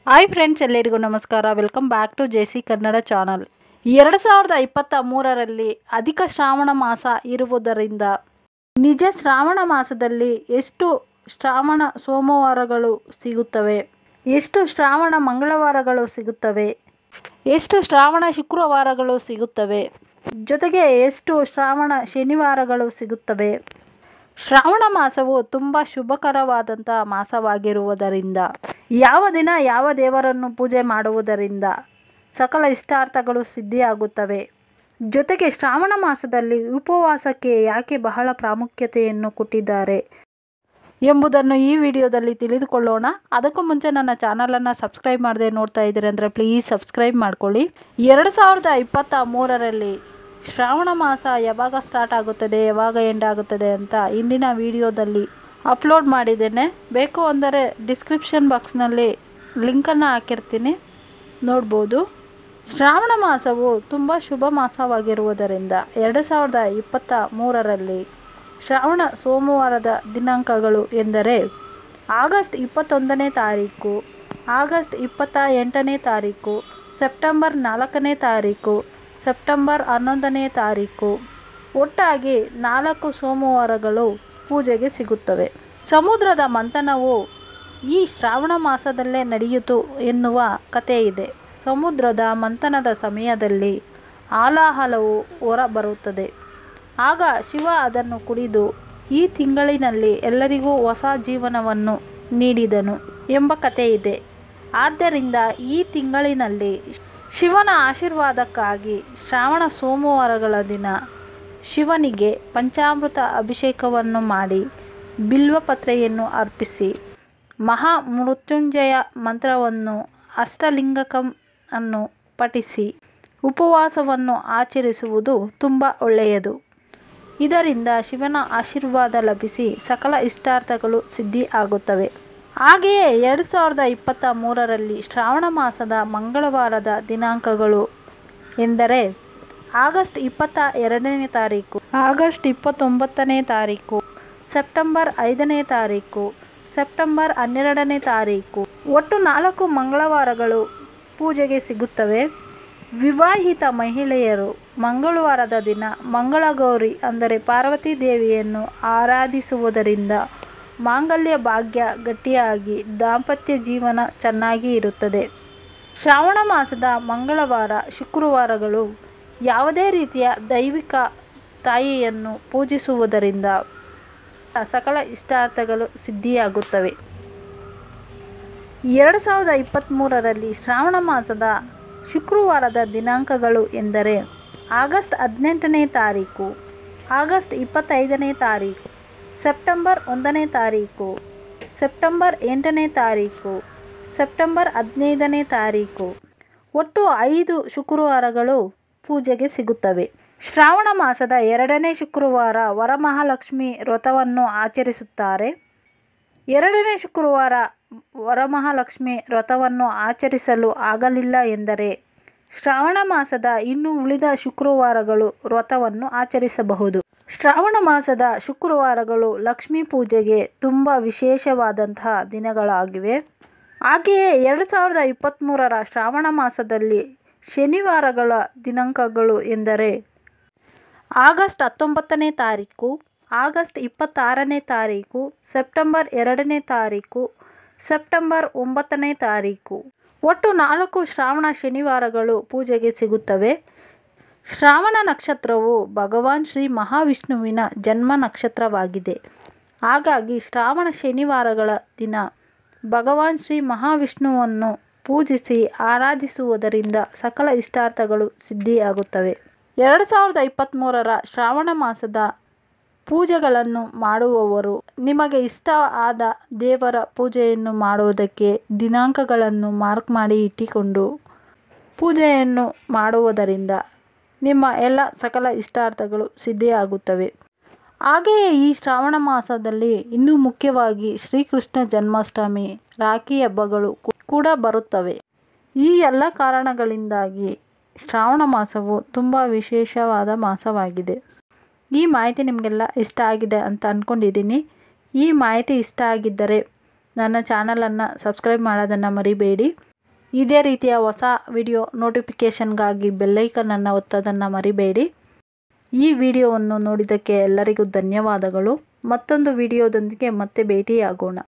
hi friends ಎಲ್ಲರಿಗೂ ನಮಸ್ಕಾರ welcome back to J C Kannada channel ಎರಡು ಸಾವಿರದ ಇಪ್ಪತ್ತ ಮೂರರಲ್ಲಿ ಅಧಿಕ ಶ್ರಾವಣ ಮಾಸ ಇರುವುದರಿಂದ ನಿಜ ಶ್ರಾವಣ ಮಾಸದಲ್ಲಿ ಎಷ್ಟು ಶ್ರಾವಣ ಸೋಮವಾರಗಳು ಸಿಗುತ್ತವೆ ಎಷ್ಟು ಶ್ರಾವಣ ಮಂಗಳವಾರಗಳು ಸಿಗುತ್ತವೆ ಎಷ್ಟು ಶ್ರಾವಣ ಶುಕ್ರವಾರಗಳು ಸಿಗುತ್ತವೆ ಜೊತೆಗೆ ಎಷ್ಟು ಶ್ರಾವಣ ಶನಿವಾರಗಳು ಸಿಗುತ್ತವೆ ಶ್ರಾವಣ ಮಾಸವು ತುಂಬ ಶುಭಕರವಾದಂಥ ಮಾಸವಾಗಿರುವುದರಿಂದ ಯಾವ ದಿನ ಯಾವ ದೇವರನ್ನು ಪೂಜೆ ಮಾಡುವುದರಿಂದ ಸಕಲ ಇಷ್ಟಾರ್ಥಗಳು ಸಿದ್ಧಿಯಾಗುತ್ತವೆ ಜೊತೆಗೆ ಶ್ರಾವಣ ಮಾಸದಲ್ಲಿ ಉಪವಾಸಕ್ಕೆ ಯಾಕೆ ಬಹಳ ಪ್ರಾಮುಖ್ಯತೆಯನ್ನು ಕೊಟ್ಟಿದ್ದಾರೆ ಎಂಬುದನ್ನು ಈ ವಿಡಿಯೋದಲ್ಲಿ ತಿಳಿದುಕೊಳ್ಳೋಣ ಅದಕ್ಕೂ ಮುಂಚೆ ನನ್ನ ಚಾನಲನ್ನು ಸಬ್ಸ್ಕ್ರೈಬ್ ಮಾಡದೆ ನೋಡ್ತಾ ಇದ್ದೀರಿ ಅಂದರೆ ಪ್ಲೀಸ್ ಸಬ್ಸ್ಕ್ರೈಬ್ ಮಾಡ್ಕೊಳ್ಳಿ ಎರಡು ಸಾವಿರದ ಇಪ್ಪತ್ತ ಮೂರರಲ್ಲಿ ಶ್ರಾವಣ ಮಾಸ ಯಾವಾಗ ಸ್ಟಾರ್ಟ್ ಆಗುತ್ತದೆ ಯಾವಾಗ ಎಂಡ್ ಆಗುತ್ತದೆ ಅಂತ ಇಂದಿನ ವಿಡಿಯೋದಲ್ಲಿ ಅಪ್ಲೋಡ್ ಮಾಡಿದ್ದೇನೆ ಬೇಕು ಅಂದರೆ ಡಿಸ್ಕ್ರಿಪ್ಷನ್ ಬಾಕ್ಸ್ನಲ್ಲಿ ಲಿಂಕನ್ನು ಹಾಕಿರ್ತೀನಿ ನೋಡ್ಬೋದು ಶ್ರಾವಣ ಮಾಸವು ತುಂಬ ಶುಭ ಮಾಸವಾಗಿರುವುದರಿಂದ ಎರಡು ಸಾವಿರದ ಇಪ್ಪತ್ತ ಮೂರರಲ್ಲಿ ಶ್ರಾವಣ ಸೋಮವಾರದ ದಿನಾಂಕಗಳು ಎಂದರೆ ಆಗಸ್ಟ್ ಇಪ್ಪತ್ತೊಂದನೇ ತಾರೀಕು ಆಗಸ್ಟ್ ಇಪ್ಪತ್ತ ಎಂಟನೇ ತಾರೀಕು ಸೆಪ್ಟೆಂಬರ್ ನಾಲ್ಕನೇ ತಾರೀಕು ಸೆಪ್ಟೆಂಬರ್ ಹನ್ನೊಂದನೇ ತಾರೀಕು ಒಟ್ಟಾಗಿ ನಾಲ್ಕು ಸೋಮವಾರಗಳು ಪೂಜೆಗೆ ಸಿಗುತ್ತವೆ ಸಮುದ್ರದ ಮಂಥನವು ಈ ಶ್ರಾವಣ ಮಾಸದಲ್ಲೇ ನಡೆಯಿತು ಎನ್ನುವ ಕಥೆ ಇದೆ ಸಮುದ್ರದ ಮಂಥನದ ಸಮಯದಲ್ಲಿ ಆಲಾಹಲವು ಹೊರಬರುತ್ತದೆ ಆಗ ಶಿವ ಅದನ್ನು ಕುಡಿದು ಈ ತಿಂಗಳಿನಲ್ಲಿ ಎಲ್ಲರಿಗೂ ಹೊಸ ಜೀವನವನ್ನು ನೀಡಿದನು ಎಂಬ ಕಥೆ ಇದೆ ಆದ್ದರಿಂದ ಈ ತಿಂಗಳಿನಲ್ಲಿ ಶಿವನ ಆಶೀರ್ವಾದಕ್ಕಾಗಿ ಶ್ರಾವಣ ಸೋಮವಾರಗಳ ದಿನ ಶಿವನಿಗೆ ಪಂಚಾಮೃತ ಅಭಿಷೇಕವನ್ನು ಮಾಡಿ ಬಿಲ್ವಪತ್ರೆಯನ್ನು ಅರ್ಪಿಸಿ ಮಹಾ ಮೃತ್ಯುಂಜಯ ಮಂತ್ರವನ್ನು ಅಷ್ಟಲಿಂಗಕಂ ಅನ್ನು ಪಠಿಸಿ ಉಪವಾಸವನ್ನು ಆಚರಿಸುವುದು ತುಂಬ ಒಳ್ಳೆಯದು ಇದರಿಂದ ಶಿವನ ಆಶೀರ್ವಾದ ಲಭಿಸಿ ಸಕಲ ಇಷ್ಟಾರ್ಥಗಳು ಸಿದ್ಧಿ ಆಗುತ್ತವೆ ಹಾಗೆಯೇ ಎರಡು ಸಾವಿರದ ಇಪ್ಪತ್ತ ಮೂರರಲ್ಲಿ ಶ್ರಾವಣ ಮಾಸದ ಮಂಗಳವಾರದ ದಿನಾಂಕಗಳು ಎಂದರೆ ಆಗಸ್ಟ್ ಇಪ್ಪತ್ತ ಎರಡನೇ ತಾರೀಕು ಆಗಸ್ಟ್ ಇಪ್ಪತ್ತೊಂಬತ್ತನೇ ತಾರೀಕು ಸೆಪ್ಟೆಂಬರ್ ಐದನೇ ತಾರೀಕು ಸೆಪ್ಟೆಂಬರ್ ಹನ್ನೆರಡನೇ ತಾರೀಕು ಒಟ್ಟು ನಾಲ್ಕು ಮಂಗಳವಾರಗಳು ಪೂಜೆಗೆ ಸಿಗುತ್ತವೆ ವಿವಾಹಿತ ಮಹಿಳೆಯರು ಮಂಗಳವಾರದ ದಿನ ಮಂಗಳಗೌರಿ ಅಂದರೆ ಪಾರ್ವತಿ ದೇವಿಯನ್ನು ಆರಾಧಿಸುವುದರಿಂದ ಮಾಂಗಲ್ಯ ಭಾಗ್ಯ ಗಟ್ಟಿಯಾಗಿ ದಾಂಪತ್ಯ ಜೀವನ ಚೆನ್ನಾಗಿ ಇರುತ್ತದೆ ಶ್ರಾವಣ ಮಾಸದ ಮಂಗಳವಾರ ಶುಕ್ರವಾರಗಳು ಯಾವುದೇ ರೀತಿಯ ದೈವಿಕ ತಾಯಿಯನ್ನು ಪೂಜಿಸುವುದರಿಂದ ಸಕಲ ಇಷ್ಟಾರ್ಥಗಳು ಸಿದ್ಧಿಯಾಗುತ್ತವೆ ಎರಡು ಸಾವಿರದ ಇಪ್ಪತ್ತ್ಮೂರರಲ್ಲಿ ಶ್ರಾವಣ ಮಾಸದ ಶುಕ್ರವಾರದ ದಿನಾಂಕಗಳು ಎಂದರೆ ಆಗಸ್ಟ್ ಹದಿನೆಂಟನೇ ತಾರೀಕು ಆಗಸ್ಟ್ ಇಪ್ಪತ್ತೈದನೇ ತಾರೀಕು ಸೆಪ್ಟೆಂಬರ್ ಒಂದನೇ ತಾರೀಕು ಸೆಪ್ಟೆಂಬರ್ ಎಂಟನೇ ತಾರೀಕು ಸೆಪ್ಟೆಂಬರ್ ಹದಿನೈದನೇ ತಾರೀಕು ಒಟ್ಟು ಐದು ಶುಕ್ರವಾರಗಳು ಪೂಜೆಗೆ ಸಿಗುತ್ತವೆ ಶ್ರಾವಣ ಮಾಸದ ಎರಡನೇ ಶುಕ್ರವಾರ ವರಮಹಾಲಕ್ಷ್ಮಿ ವ್ರತವನ್ನು ಆಚರಿಸುತ್ತಾರೆ ಎರಡನೇ ಶುಕ್ರವಾರ ವರಮಹಾಲಕ್ಷ್ಮಿ ವ್ರತವನ್ನು ಆಚರಿಸಲು ಆಗಲಿಲ್ಲ ಎಂದರೆ ಶ್ರಾವಣ ಮಾಸದ ಇನ್ನು ಉಳಿದ ಶುಕ್ರವಾರಗಳು ವ್ರತವನ್ನು ಆಚರಿಸಬಹುದು ಶ್ರಾವಣ ಮಾಸದ ಶುಕ್ರವಾರಗಳು ಲಕ್ಷ್ಮೀ ಪೂಜೆಗೆ ತುಂಬ ವಿಶೇಷವಾದಂತಹ ದಿನಗಳಾಗಿವೆ ಹಾಗೆಯೇ ಎರಡು ಸಾವಿರದ ಇಪ್ಪತ್ತ್ಮೂರರ ಶ್ರಾವಣ ಮಾಸದಲ್ಲಿ ಶನಿವಾರಗಳ ದಿನಾಂಕಗಳು ಎಂದರೆ ಆಗಸ್ಟ್ ಹತ್ತೊಂಬತ್ತನೇ ತಾರೀಕು ಆಗಸ್ಟ್ ಇಪ್ಪತ್ತಾರನೇ ತಾರೀಕು ಸೆಪ್ಟೆಂಬರ್ ಎರಡನೇ ತಾರೀಕು ಸೆಪ್ಟೆಂಬರ್ ಒಂಬತ್ತನೇ ತಾರೀಕು ಒಟ್ಟು ನಾಲ್ಕು ಶ್ರಾವಣ ಶನಿವಾರಗಳು ಪೂಜೆಗೆ ಸಿಗುತ್ತವೆ ಶ್ರಾವಣ ನಕ್ಷತ್ರವು ಭಗವಾನ್ ಶ್ರೀ ಮಹಾವಿಷ್ಣುವಿನ ಜನ್ಮ ನಕ್ಷತ್ರವಾಗಿದೆ ಹಾಗಾಗಿ ಶ್ರಾವಣ ಶನಿವಾರಗಳ ದಿನ ಭಗವಾನ್ ಶ್ರೀ ಮಹಾವಿಷ್ಣುವನ್ನು ಪೂಜಿಸಿ ಆರಾಧಿಸುವುದರಿಂದ ಸಕಲ ಇಷ್ಟಾರ್ಥಗಳು ಸಿದ್ಧಿಯಾಗುತ್ತವೆ ಎರಡು ಸಾವಿರದ ಇಪ್ಪತ್ತ್ಮೂರರ ಶ್ರಾವಣ ಮಾಸದ ಪೂಜೆಗಳನ್ನು ಮಾಡುವವರು ನಿಮಗೆ ಇಷ್ಟ ಆದ ದೇವರ ಪೂಜೆಯನ್ನು ಮಾಡುವುದಕ್ಕೆ ದಿನಾಂಕಗಳನ್ನು ಮಾರ್ಕ್ ಮಾಡಿ ಇಟ್ಟುಕೊಂಡು ಪೂಜೆಯನ್ನು ಮಾಡುವುದರಿಂದ ನಿಮ್ಮ ಎಲ್ಲ ಸಕಲ ಇಷ್ಟಾರ್ಥಗಳು ಸಿದ್ಧಿಯಾಗುತ್ತವೆ ಹಾಗೆಯೇ ಈ ಶ್ರಾವಣ ಮಾಸದಲ್ಲಿ ಇನ್ನೂ ಮುಖ್ಯವಾಗಿ ಶ್ರೀಕೃಷ್ಣ ಜನ್ಮಾಷ್ಟಮಿ ರಾಖಿ ಹಬ್ಬಗಳು ಕೂಡ ಬರುತ್ತವೆ ಈ ಎಲ್ಲ ಕಾರಣಗಳಿಂದಾಗಿ ಶ್ರಾವಣ ಮಾಸವು ತುಂಬ ವಿಶೇಷವಾದ ಮಾಸವಾಗಿದೆ ಈ ಮಾಹಿತಿ ನಿಮಗೆಲ್ಲ ಇಷ್ಟ ಆಗಿದೆ ಅಂತ ಅಂದ್ಕೊಂಡಿದ್ದೀನಿ ಈ ಮಾಹಿತಿ ಇಷ್ಟ ಆಗಿದ್ದರೆ ನನ್ನ ಚಾನಲನ್ನು ಸಬ್ಸ್ಕ್ರೈಬ್ ಮಾಡೋದನ್ನು ಮರಿಬೇಡಿ ಇದೇ ರೀತಿಯ ಹೊಸ ವಿಡಿಯೋ ನೋಟಿಫಿಕೇಷನ್ಗಾಗಿ ಬೆಲ್ಲೈಕನನ್ನು ಒತ್ತೋದನ್ನು ಮರಿಬೇಡಿ ಈ ವಿಡಿಯೋವನ್ನು ನೋಡಿದ್ದಕ್ಕೆ ಎಲ್ಲರಿಗೂ ಧನ್ಯವಾದಗಳು ಮತ್ತೊಂದು ವಿಡಿಯೋದೊಂದಿಗೆ ಮತ್ತೆ ಭೇಟಿಯಾಗೋಣ